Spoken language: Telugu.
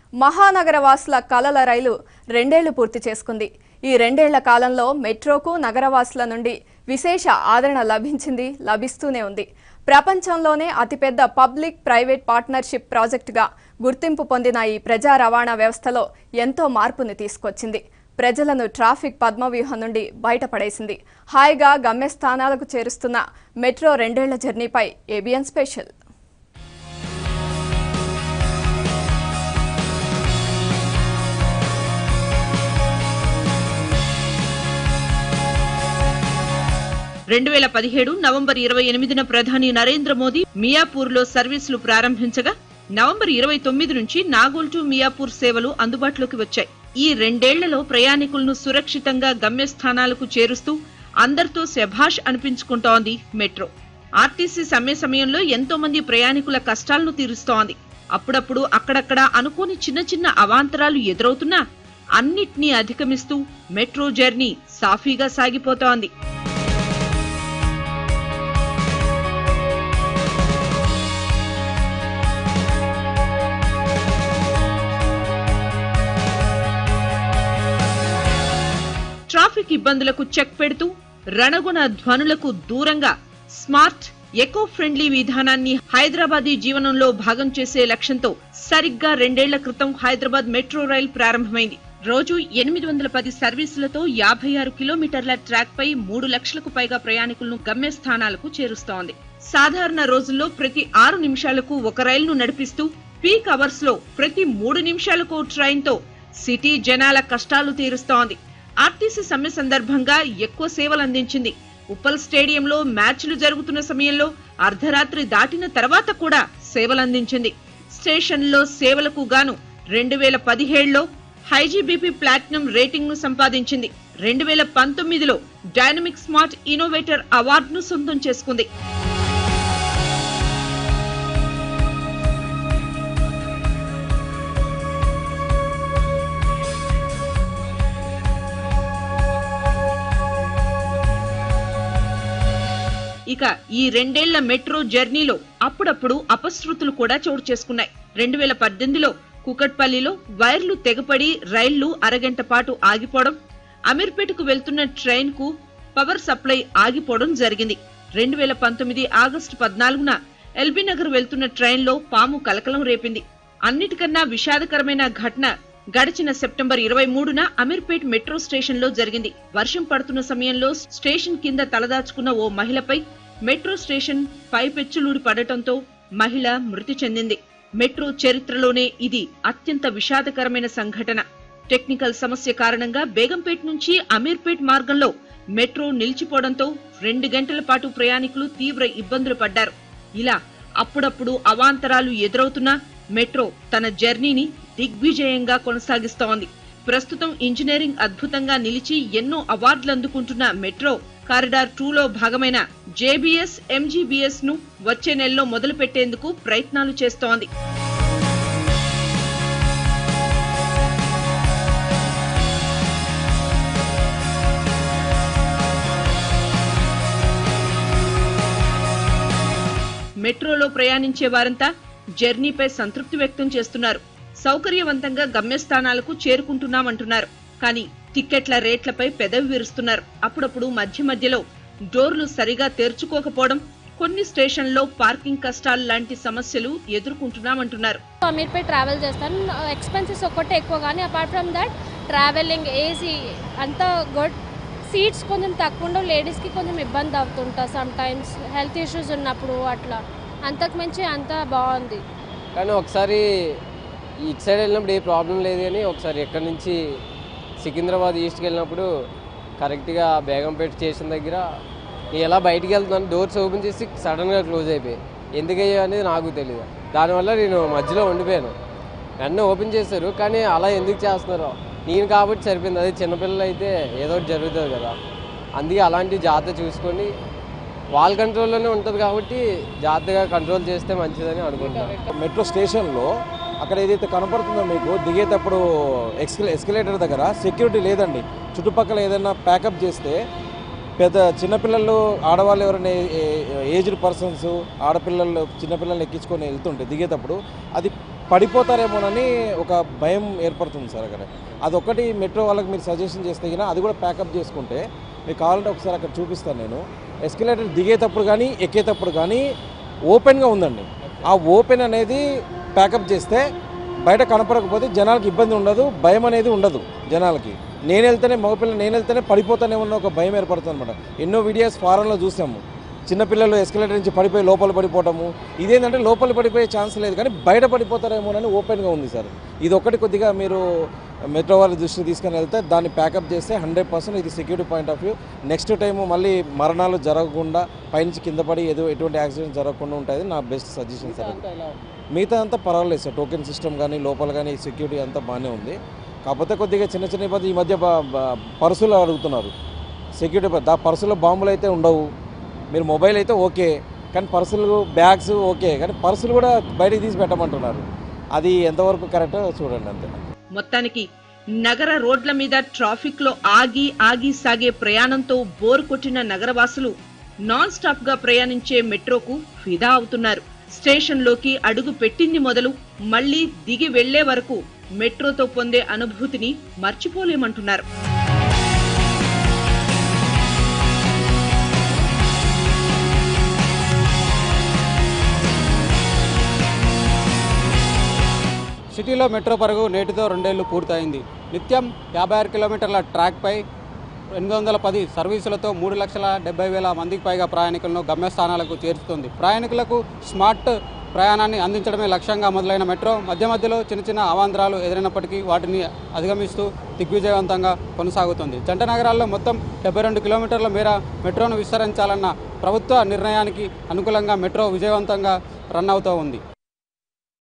మహానగర వాసుల కలల రైలు రెండేళ్లు పూర్తి చేసుకుంది ఈ రెండేళ్ల కాలంలో మెట్రోకు నగరవాసుల నుండి విశేష ఆదరణ లభించింది లభిస్తూనే ఉంది ప్రపంచంలోనే అతిపెద్ద పబ్లిక్ ప్రైవేట్ పార్ట్నర్షిప్ ప్రాజెక్టుగా గుర్తింపు పొందిన ఈ ప్రజా రవాణా వ్యవస్థలో ఎంతో మార్పుని తీసుకొచ్చింది ప్రజలను ట్రాఫిక్ పద్మవ్యూహం నుండి బయటపడేసింది హాయిగా గమ్యస్థానాలకు చేరుస్తున్న మెట్రో రెండేళ్ల జర్నీపై ఏబిఎన్ స్పెషల్ రెండు వేల పదిహేడు నవంబర్ ఇరవై ఎనిమిదిన ప్రధాని నరేంద్ర మోదీ మియాపూర్లో సర్వీసులు ప్రారంభించగా నవంబర్ ఇరవై తొమ్మిది నుంచి నాగోల్ టు మియాపూర్ సేవలు అందుబాటులోకి వచ్చాయి ఈ రెండేళ్లలో ప్రయాణికులను సురక్షితంగా గమ్యస్థానాలకు చేరుస్తూ అందరితో శభాష్ అనిపించుకుంటోంది మెట్రో ఆర్టీసీ సమ్మె సమయంలో ఎంతో మంది ప్రయాణికుల కష్టాలను తీరుస్తోంది అప్పుడప్పుడు అక్కడక్కడ అనుకోని చిన్న చిన్న అవాంతరాలు ఎదురవుతున్నా అన్నిటినీ అధిగమిస్తూ మెట్రో జర్నీ సాఫీగా సాగిపోతోంది ట్రాఫిక్ ఇబ్బందులకు చెక్ పెడుతూ రణగుణ ధ్వనులకు దూరంగా స్మార్ట్ ఎకో ఫ్రెండ్లీ విధానాన్ని హైదరాబాదీ జీవనంలో భాగం చేసే లక్ష్యంతో సరిగ్గా రెండేళ్ల క్రితం హైదరాబాద్ మెట్రో రైల్ ప్రారంభమైంది రోజు ఎనిమిది వందల పది సర్వీసులతో యాభై ఆరు కిలోమీటర్ల ట్రాక్ పై మూడు లక్షలకు పైగా ప్రయాణికులను గమ్యస్థానాలకు చేరుస్తోంది సాధారణ రోజుల్లో ప్రతి ఆరు నిమిషాలకు ఒక రైలును నడిపిస్తూ పీక్ అవర్స్ లో ప్రతి మూడు నిమిషాలకు ట్రైన్ తో సిటీ జనాల కష్టాలు తీరుస్తోంది ఆర్టీసీ సమ్మె సందర్భంగా ఎక్కువ సేవలు అందించింది ఉప్పల్ స్టేడియంలో మ్యాచ్లు జరుగుతున్న సమయంలో అర్ధరాత్రి దాటిన తర్వాత కూడా సేవలందించింది స్టేషన్లో సేవలకు గాను రెండు వేల పదిహేడులో హైజీబీపీ ప్లాటినం రేటింగ్ ను సంపాదించింది రెండు వేల పంతొమ్మిదిలో డైనమిక్ స్మార్ట్ ఇన్నోవేటర్ అవార్డును సొంతం చేసుకుంది ఇక ఈ రెండేళ్ల మెట్రో జర్నీలో అప్పుడప్పుడు అపశృతులు కూడా చోటు చేసుకున్నాయి రెండు వేల పద్దెనిమిదిలో కుకట్పల్లిలో వైర్లు తెగపడి రైళ్లు అరగంట పాటు ఆగిపోవడం అమీర్పేటకు వెళ్తున్న ట్రైన్ కు పవర్ సప్లై ఆగిపోవడం జరిగింది రెండు వేల పంతొమ్మిది ఆగస్టు పద్నాలుగున ఎల్బీ నగర్ వెళ్తున్న ట్రైన్లో పాము కలకలం రేపింది అన్నిటికన్నా విషాదకరమైన ఘటన గడిచిన సెప్టెంబర్ ఇరవై మూడున అమీర్పేట్ మెట్రో స్టేషన్ లో జరిగింది వర్షం పడుతున్న సమయంలో స్టేషన్ కింద తలదాచుకున్న ఓ మహిళపై మెట్రో స్టేషన్ పైపెచ్చులూడి పడటంతో మహిళ మృతి చెందింది మెట్రో చరిత్రలోనే ఇది అత్యంత విషాదకరమైన సంఘటన టెక్నికల్ సమస్య కారణంగా బేగంపేట్ నుంచి అమీర్పేట్ మార్గంలో మెట్రో నిలిచిపోవడంతో రెండు గంటల పాటు ప్రయాణికులు తీవ్ర ఇబ్బందులు పడ్డారు ఇలా అప్పుడప్పుడు అవాంతరాలు ఎదురవుతున్నా మెట్రో తన జర్నీని దిగ్విజయంగా కొనసాగిస్తోంది ప్రస్తుతం ఇంజనీరింగ్ అద్భుతంగా నిలిచి ఎన్నో అవార్డులు అందుకుంటున్న మెట్రో కారిడార్ టూలో భాగమైన జేబీఎస్ ఎంజీబీఎస్ ను వచ్చే నెలలో మొదలు పెట్టేందుకు ప్రయత్నాలు చేస్తోంది మెట్రోలో ప్రయాణించే వారంతా జర్నీపై సంతృప్తి వ్యక్తం చేస్తున్నారు సౌకర్యవంతంగా గమ్యస్థానాలకు చేరుకుంటున్నామంటున్నారు కానీ టిక్కెట్ల రేట్లపై పెదవి విరుస్తున్నారు అప్పుడప్పుడు మధ్య మధ్యలో డోర్లు సరిగా తెరుచుకోకపోవడం కొన్ని స్టేషన్లో పార్కింగ్ కష్టాలు లాంటి సమస్యలు ఎదుర్కొంటున్నామంటున్నారు అమీర్పేట్ ట్రావెల్ చేస్తాను ఎక్స్పెన్సెస్ ఒక్కటే ఎక్కువ కానీ apart from that travelling AC అంతా గుడ్ సీట్స్ కొంచెం తక్కువ ఉండవు లేడీస్కి కొంచెం ఇబ్బంది అవుతుంటా సమ్ టైమ్స్ హెల్త్ ఇష్యూస్ ఉన్నప్పుడు అట్లా అంతకు మించి అంతా బాగుంది కానీ ఒకసారి ఇటు సైడ్ వెళ్ళినప్పుడు ఏ ప్రాబ్లం లేదు కానీ ఒకసారి ఎక్కడి నుంచి సికింద్రాబాద్ ఈస్ట్కి వెళ్ళినప్పుడు కరెక్ట్గా బేగంపేట స్టేషన్ దగ్గర నేను ఎలా బయటికి వెళ్తున్నాను డోర్స్ ఓపెన్ చేసి సడన్గా క్లోజ్ అయిపోయాయి ఎందుకు అయ్యాయి అనేది నాకు తెలియదు దానివల్ల నేను మధ్యలో ఉండిపోయాను వెంటనే ఓపెన్ చేశారు కానీ అలా ఎందుకు చేస్తున్నారో నేను కాబట్టి సరిపోయింది అదే చిన్నపిల్లలు అయితే ఏదో ఒకటి జరుగుతుంది కదా అందుకే అలాంటి జాగ్రత్త చూసుకొని వాళ్ళ కంట్రోల్లోనే ఉంటుంది కాబట్టి జాగ్రత్తగా కంట్రోల్ చేస్తే మంచిదని అనుకుంటున్నాను మెట్రో స్టేషన్లో అక్కడ ఏదైతే కనపడుతుందో మీకు దిగేటప్పుడు ఎక్స్కలే ఎస్కలేటర్ దగ్గర సెక్యూరిటీ లేదండి చుట్టుపక్కల ఏదైనా ప్యాకప్ చేస్తే పెద్ద చిన్నపిల్లలు ఆడవాళ్ళు ఎవరైనా ఏజ్డ్ పర్సన్స్ ఆడపిల్లలు చిన్నపిల్లల్ని ఎక్కించుకొని వెళ్తుంటే దిగేటప్పుడు అది పడిపోతారేమోనని ఒక భయం ఏర్పడుతుంది సార్ అక్కడ అదొక్కటి మెట్రో వాళ్ళకి మీరు సజెషన్ చేస్తే గిన అది కూడా ప్యాకప్ చేసుకుంటే మీకు కావాలంటే ఒకసారి అక్కడ చూపిస్తాను నేను ఎస్కలేటర్ దిగేటప్పుడు కానీ ఎక్కేటప్పుడు కానీ ఓపెన్గా ఉందండి ఆ ఓపెన్ అనేది ప్యాకప్ చేస్తే బయట కనపడకపోతే జనాలకి ఇబ్బంది ఉండదు భయం అనేది ఉండదు జనాలకి నేను వెళ్తేనే మగపిల్ల నేను వెళ్తేనే పడిపోతానే ఉన్న ఒక భయం ఏర్పడుతుంది అనమాట ఎన్నో వీడియోస్ ఫారెన్లో చూసాము చిన్నపిల్లలు ఎస్కలేటర్ నుంచి పడిపోయి లోపల పడిపోవటము ఇదేంటంటే లోపల పడిపోయే ఛాన్స్ లేదు కానీ బయట పడిపోతారేమోనని ఓపెన్గా ఉంది సార్ ఇది ఒక్కటి కొద్దిగా మీరు మెట్రో వాళ్ళ దృష్టికి తీసుకొని వెళ్తే దాన్ని ప్యాకప్ చేస్తే హండ్రెడ్ పర్సెంట్ ఇది security point of view next time మళ్ళీ మరణాలు జరగకుండా పైనుంచి కింద పడి ఏదో ఎటువంటి యాక్సిడెంట్ జరగకుండా ఉంటుంది నా బెస్ట్ సజెషన్ సార్ అది. మిగతా అంతా పర్వాలేదు సార్ టోకెన్ సిస్టమ్ కానీ లోపల కానీ సెక్యూరిటీ అంతా బాగానే ఉంది కాకపోతే కొద్దిగా చిన్న చిన్న ఇబ్బంది ఈ మధ్య బ- బ- పర్సులు అడుగుతున్నారు సెక్యూరిటీ ప- దా పర్సులో బాంబులు అయితే ఉండవు మీరు మొబైల్ అయితే ఓకే కానీ పర్సులు బ్యాగ్స్ ఓకే కానీ పర్సులు కూడా బయటికి తీసి పెట్టమంటున్నారు అది ఎంతవరకు కరెక్టో చూడండి అంతే మొత్తానికి నగర రోడ్ల మీద ట్రాఫిక్ లో ఆగి ఆగి సాగే ప్రయాణంతో బోర్ కొట్టిన నగరవాసులు నాన్ స్టాప్ గా ప్రయాణించే మెట్రోకు ఫిదా అవుతున్నారు స్టేషన్ లోకి అడుగు పెట్టింది మొదలు మళ్ళీ దిగి వెళ్లే వరకు మెట్రోతో పొందే అనుభూతిని మర్చిపోలేమంటున్నారు సిటీలో మెట్రో పరుగు నేటితో రెండేళ్లు పూర్తయింది నిత్యం యాభై ఆరు కిలోమీటర్ల ట్రాక్పై ఎనిమిది వందల పది సర్వీసులతో మూడు లక్షల డెబ్బై వేల మందికి పైగా ప్రయాణికులను గమ్యస్థానాలకు చేరుస్తుంది ప్రయాణికులకు స్మార్ట్ ప్రయాణాన్ని అందించడమే లక్ష్యంగా మొదలైన మెట్రో మధ్య మధ్యలో చిన్న చిన్న అవాంతరాలు ఎదురైనప్పటికీ వాటిని అధిగమిస్తూ దిగ్విజయవంతంగా కొనసాగుతుంది జంట నగరాల్లో మొత్తం డెబ్బై రెండు కిలోమీటర్ల మేర మెట్రోను విస్తరించాలన్న ప్రభుత్వ నిర్ణయానికి అనుకూలంగా మెట్రో విజయవంతంగా రన్ అవుతూ ఉంది